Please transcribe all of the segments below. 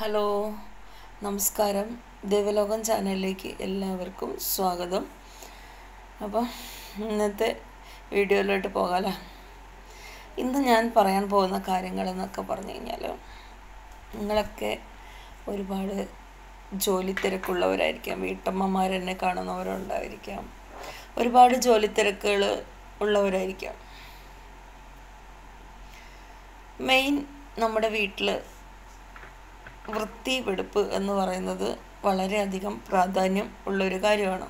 hello നമസ്കാരം ദേവലോകം ചാനലിലേക്ക് എല്ലാവർക്കും സ്വാഗതം അപ്പം ഇന്നത്തെ വീഡിയോയിലോട്ട് പോകാമല്ലോ ഇന്ന് ഞാൻ പറയാൻ പോകുന്ന കാര്യങ്ങളെന്നൊക്കെ പറഞ്ഞു കഴിഞ്ഞാൽ നിങ്ങളൊക്കെ ഒരുപാട് ജോലി തിരക്കുള്ളവരായിരിക്കാം വീട്ടമ്മമാരെന്നെ കാണുന്നവരുണ്ടായിരിക്കാം ഒരുപാട് ജോലി തിരക്കുകൾ ഉള്ളവരായിരിക്കാം മെയിൻ നമ്മുടെ വീട്ടിൽ വൃത്തി വെടുപ്പ് എന്ന് പറയുന്നത് വളരെയധികം പ്രാധാന്യം ഉള്ളൊരു കാര്യമാണ്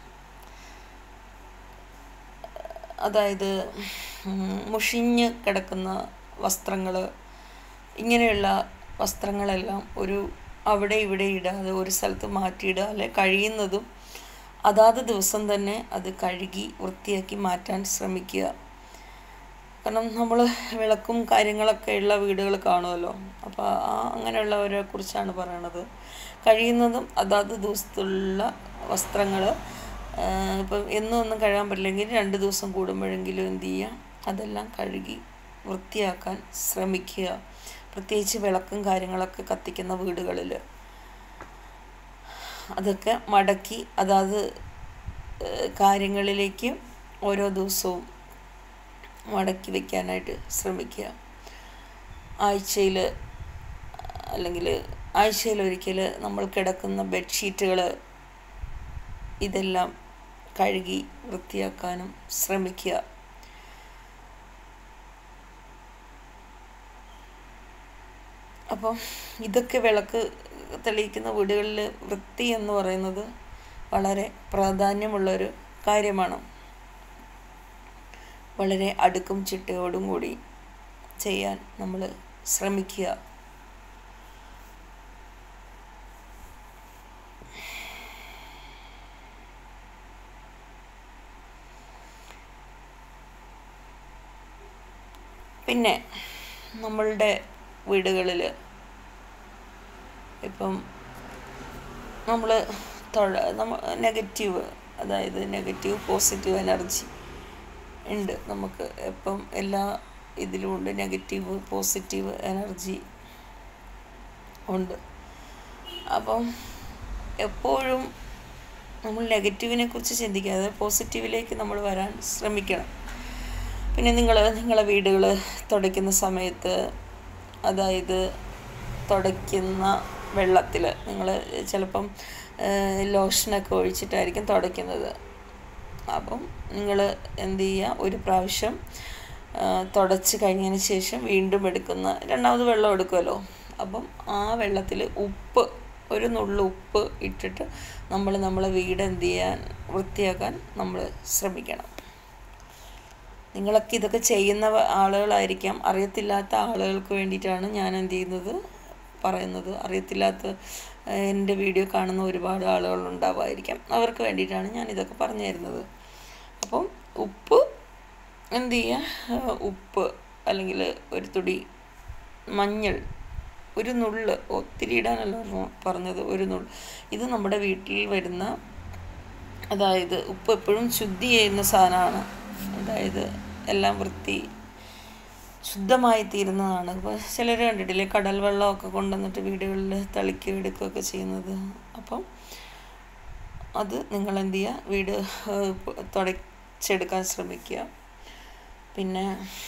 അതായത് മുഷിഞ്ഞ് കിടക്കുന്ന വസ്ത്രങ്ങൾ ഇങ്ങനെയുള്ള വസ്ത്രങ്ങളെല്ലാം ഒരു അവിടെ ഇവിടെ ഇടാതെ ഒരു സ്ഥലത്ത് മാറ്റിയിടുക അല്ലെ കഴിയുന്നതും അതാത് ദിവസം തന്നെ അത് കഴുകി വൃത്തിയാക്കി മാറ്റാൻ ശ്രമിക്കുക കാരണം നമ്മൾ വിളക്കും കാര്യങ്ങളൊക്കെ ഉള്ള വീടുകൾ കാണുമല്ലോ അപ്പോൾ ആ അങ്ങനെയുള്ളവരെ കുറിച്ചാണ് പറയണത് കഴിയുന്നതും അതാത് ദിവസത്തുള്ള വസ്ത്രങ്ങൾ ഇപ്പം എന്നും ഒന്നും കഴുകാൻ പറ്റില്ലെങ്കിൽ രണ്ട് ദിവസം കൂടുമ്പോഴെങ്കിലും എന്ത് ചെയ്യുക അതെല്ലാം കഴുകി വൃത്തിയാക്കാൻ ശ്രമിക്കുക പ്രത്യേകിച്ച് വിളക്കും കാര്യങ്ങളൊക്കെ കത്തിക്കുന്ന വീടുകളിൽ അതൊക്കെ മടക്കി അതാത് കാര്യങ്ങളിലേക്ക് ഓരോ ദിവസവും മടക്കി വെക്കാനായിട്ട് ശ്രമിക്കുക ആഴ്ചയിൽ അല്ലെങ്കിൽ ആഴ്ചയിൽ ഒരിക്കൽ നമ്മൾ കിടക്കുന്ന ബെഡ്ഷീറ്റുകൾ ഇതെല്ലാം കഴുകി വൃത്തിയാക്കാനും ശ്രമിക്കുക അപ്പം ഇതൊക്കെ വിളക്ക് തെളിയിക്കുന്ന വീടുകളിൽ വൃത്തി എന്ന് പറയുന്നത് വളരെ പ്രാധാന്യമുള്ളൊരു കാര്യമാണ് വളരെ അടുക്കും ചിട്ടയോടും കൂടി ചെയ്യാൻ നമ്മൾ ശ്രമിക്കുക പിന്നെ നമ്മളുടെ വീടുകളിൽ ഇപ്പം നമ്മൾ തൊഴ നമ്മ നെഗറ്റീവ് അതായത് നെഗറ്റീവ് പോസിറ്റീവ് എനർജി ഉണ്ട് നമുക്ക് ഇപ്പം എല്ലാ ഇതിലും ഉണ്ട് നെഗറ്റീവ് പോസിറ്റീവ് എനർജി ഉണ്ട് അപ്പം എപ്പോഴും നമ്മൾ നെഗറ്റീവിനെ കുറിച്ച് ചിന്തിക്കാതെ പോസിറ്റീവിലേക്ക് നമ്മൾ വരാൻ ശ്രമിക്കണം പിന്നെ നിങ്ങൾ നിങ്ങളെ വീടുകൾ തുടയ്ക്കുന്ന സമയത്ത് അതായത് തുടയ്ക്കുന്ന വെള്ളത്തിൽ നിങ്ങൾ ചിലപ്പം ലോഷനൊക്കെ ഒഴിച്ചിട്ടായിരിക്കും തുടയ്ക്കുന്നത് അപ്പം നിങ്ങൾ എന്ത് ചെയ്യുക ഒരു പ്രാവശ്യം തുടച്ച് കഴിഞ്ഞതിന് ശേഷം വീണ്ടും എടുക്കുന്ന രണ്ടാമത് വെള്ളം എടുക്കുമല്ലോ അപ്പം ആ വെള്ളത്തിൽ ഉപ്പ് ഒരു നുള്ളു ഉപ്പ് ഇട്ടിട്ട് നമ്മൾ നമ്മളെ വീട് എന്ത് ചെയ്യാൻ വൃത്തിയാക്കാൻ നമ്മൾ ശ്രമിക്കണം നിങ്ങളൊക്കെ ഇതൊക്കെ ചെയ്യുന്ന ആളുകളായിരിക്കാം അറിയത്തില്ലാത്ത ആളുകൾക്ക് വേണ്ടിയിട്ടാണ് ഞാൻ എന്ത് ചെയ്യുന്നത് പറയുന്നത് അറിയത്തില്ലാത്ത എൻ്റെ വീഡിയോ കാണുന്ന ഒരുപാട് ആളുകൾ ഉണ്ടാവുമായിരിക്കാം അവർക്ക് വേണ്ടിയിട്ടാണ് ഞാൻ ഇതൊക്കെ പറഞ്ഞു തരുന്നത് അപ്പം ഉപ്പ് എന്ത് ചെയ്യുക ഉപ്പ് അല്ലെങ്കിൽ ഒരു തുടി മഞ്ഞൾ ഒരു നുള്ള് ഒത്തിരി ഇടാനല്ല പറഞ്ഞത് ഒരു നുള്ള് ഇത് നമ്മുടെ വീട്ടിൽ വരുന്ന അതായത് ഉപ്പ് എപ്പോഴും ശുദ്ധി ചെയ്യുന്ന സാധനമാണ് അതായത് എല്ലാം വൃത്തി ശുദ്ധമായി തീരുന്നതാണ് ഇപ്പോൾ ചിലർ കണ്ടിട്ടില്ലേ കടൽ വെള്ളമൊക്കെ കൊണ്ടുവന്നിട്ട് വീടുകളിൽ തളിക്കുകയോ എടുക്കുകയൊക്കെ ചെയ്യുന്നത് അപ്പം അത് നിങ്ങൾ എന്ത് ചെയ്യുക വീട് തുടച്ചെടുക്കാൻ ശ്രമിക്കുക പിന്നെ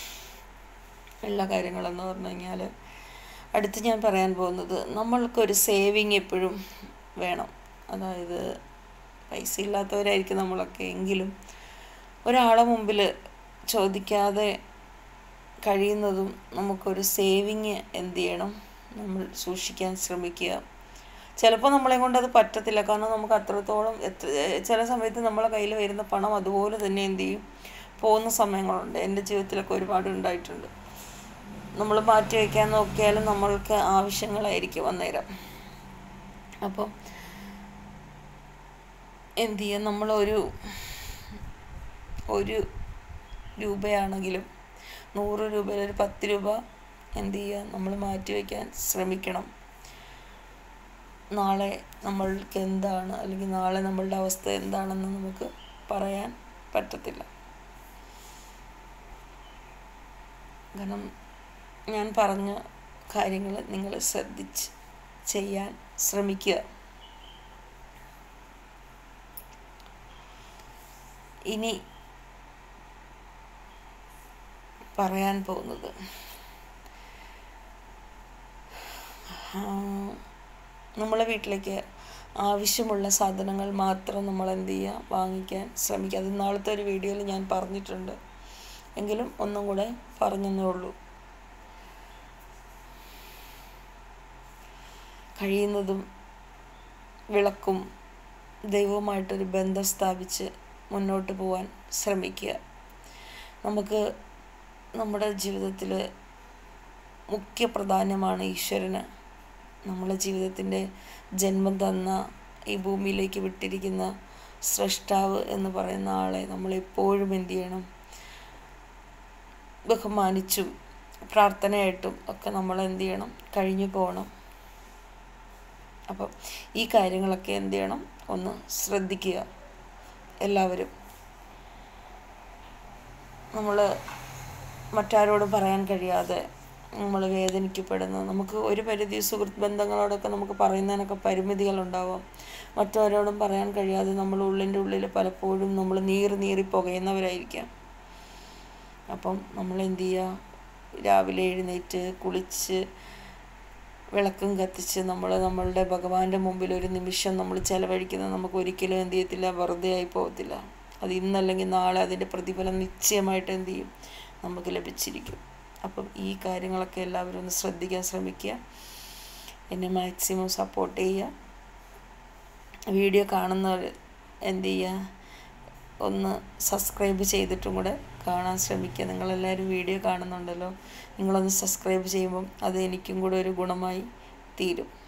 ഉള്ള കാര്യങ്ങളെന്ന് പറഞ്ഞു കഴിഞ്ഞാൽ അടുത്ത് ഞാൻ പറയാൻ പോകുന്നത് നമ്മൾക്കൊരു സേവിങ് എപ്പോഴും വേണം അതായത് പൈസ ഇല്ലാത്തവരായിരിക്കും നമ്മളൊക്കെ എങ്കിലും ഒരാളെ മുമ്പിൽ ചോദിക്കാതെ കഴിയുന്നതും നമുക്കൊരു സേവിങ് എന്ത് ചെയ്യണം നമ്മൾ സൂക്ഷിക്കാൻ ശ്രമിക്കുക ചിലപ്പോൾ നമ്മളെ കൊണ്ട് അത് പറ്റത്തില്ല കാരണം നമുക്ക് അത്രത്തോളം എത്ര ചില സമയത്ത് നമ്മളെ കയ്യിൽ വരുന്ന പണം അതുപോലെ തന്നെ എന്ത് ചെയ്യും പോകുന്ന സമയങ്ങളുണ്ട് എൻ്റെ ജീവിതത്തിലൊക്കെ ഒരുപാട് ഉണ്ടായിട്ടുണ്ട് നമ്മൾ മാറ്റി വയ്ക്കാൻ നോക്കിയാലും നമ്മൾക്ക് ആവശ്യങ്ങളായിരിക്കും അന്നേരം അപ്പം എന്ത് ചെയ്യുക നമ്മളൊരു ഒരു രൂപയാണെങ്കിലും നൂറ് രൂപയിൽ ഒരു പത്ത് രൂപ എന്ത് ചെയ്യുക നമ്മൾ മാറ്റി വയ്ക്കാൻ ശ്രമിക്കണം നാളെ നമ്മൾക്ക് എന്താണ് അല്ലെങ്കിൽ നാളെ നമ്മളുടെ അവസ്ഥ എന്താണെന്ന് നമുക്ക് പറയാൻ പറ്റത്തില്ല കാരണം ഞാൻ പറഞ്ഞ കാര്യങ്ങൾ നിങ്ങൾ ശ്രദ്ധിച്ച് ചെയ്യാൻ ശ്രമിക്കുക ഇനി പറയാൻ പോകുന്നത് നമ്മളെ വീട്ടിലേക്ക് ആവശ്യമുള്ള സാധനങ്ങൾ മാത്രം നമ്മൾ എന്ത് ചെയ്യുക വാങ്ങിക്കാൻ ശ്രമിക്കുക അത് നാളത്തെ ഒരു വീഡിയോയിൽ ഞാൻ പറഞ്ഞിട്ടുണ്ട് എങ്കിലും ഒന്നും കൂടെ പറഞ്ഞെന്നേ ഉള്ളൂ കഴിയുന്നതും വിളക്കും ദൈവവുമായിട്ടൊരു ബന്ധം സ്ഥാപിച്ച് മുന്നോട്ട് പോകാൻ ശ്രമിക്കുക നമുക്ക് നമ്മുടെ ജീവിതത്തിൽ മുഖ്യ പ്രധാനമാണ് ഈശ്വരന് നമ്മളെ ജീവിതത്തിൻ്റെ ജന്മം തന്ന ഈ ഭൂമിയിലേക്ക് വിട്ടിരിക്കുന്ന സ്രഷ്ടാവ് എന്ന് പറയുന്ന ആളെ നമ്മളെപ്പോഴും എന്ത് ചെയ്യണം ബഹുമാനിച്ചും പ്രാർത്ഥനയായിട്ടും ഒക്കെ നമ്മൾ എന്ത് ചെയ്യണം കഴിഞ്ഞു പോകണം അപ്പം ഈ കാര്യങ്ങളൊക്കെ എന്ത് ചെയ്യണം ഒന്ന് ശ്രദ്ധിക്കുക എല്ലാവരും നമ്മൾ മറ്റാരോടും പറയാൻ കഴിയാതെ നമ്മൾ വേദനിക്കപ്പെടുന്നു നമുക്ക് ഒരു പരിധി സുഹൃത്ത് ബന്ധങ്ങളോടൊക്കെ നമുക്ക് പറയുന്നതിനൊക്കെ പരിമിതികളുണ്ടാവാം മറ്റാരോടും പറയാൻ കഴിയാതെ നമ്മൾ ഉള്ളിൻ്റെ ഉള്ളിൽ പലപ്പോഴും നമ്മൾ നീറി നീറി പുകയുന്നവരായിരിക്കാം അപ്പം നമ്മൾ എന്ത് ചെയ്യുക രാവിലെ എഴുന്നേറ്റ് കുളിച്ച് വിളക്കും കത്തിച്ച് നമ്മൾ നമ്മളുടെ ഭഗവാന്റെ മുമ്പിൽ ഒരു നിമിഷം നമ്മൾ ചിലവഴിക്കുന്നത് നമുക്ക് ഒരിക്കലും എന്ത് ചെയ്യത്തില്ല വെറുതെ ആയി പോകത്തില്ല അത് ഇന്നല്ലെങ്കിൽ നാളെ അതിൻ്റെ പ്രതിഫലം നിശ്ചയമായിട്ട് എന്ത് ചെയ്യും നമുക്ക് ലഭിച്ചിരിക്കും അപ്പം ഈ കാര്യങ്ങളൊക്കെ എല്ലാവരും ഒന്ന് ശ്രദ്ധിക്കാൻ ശ്രമിക്കുക എന്നെ മാക്സിമം സപ്പോർട്ട് ചെയ്യുക വീഡിയോ കാണുന്നവർ എന്ത് ചെയ്യുക ഒന്ന് സബ്സ്ക്രൈബ് ചെയ്തിട്ടും കൂടെ കാണാൻ ശ്രമിക്കുക നിങ്ങളെല്ലാവരും വീഡിയോ കാണുന്നുണ്ടല്ലോ നിങ്ങളൊന്ന് സബ്സ്ക്രൈബ് ചെയ്യുമ്പം അത് എനിക്കും കൂടെ ഒരു ഗുണമായി തീരും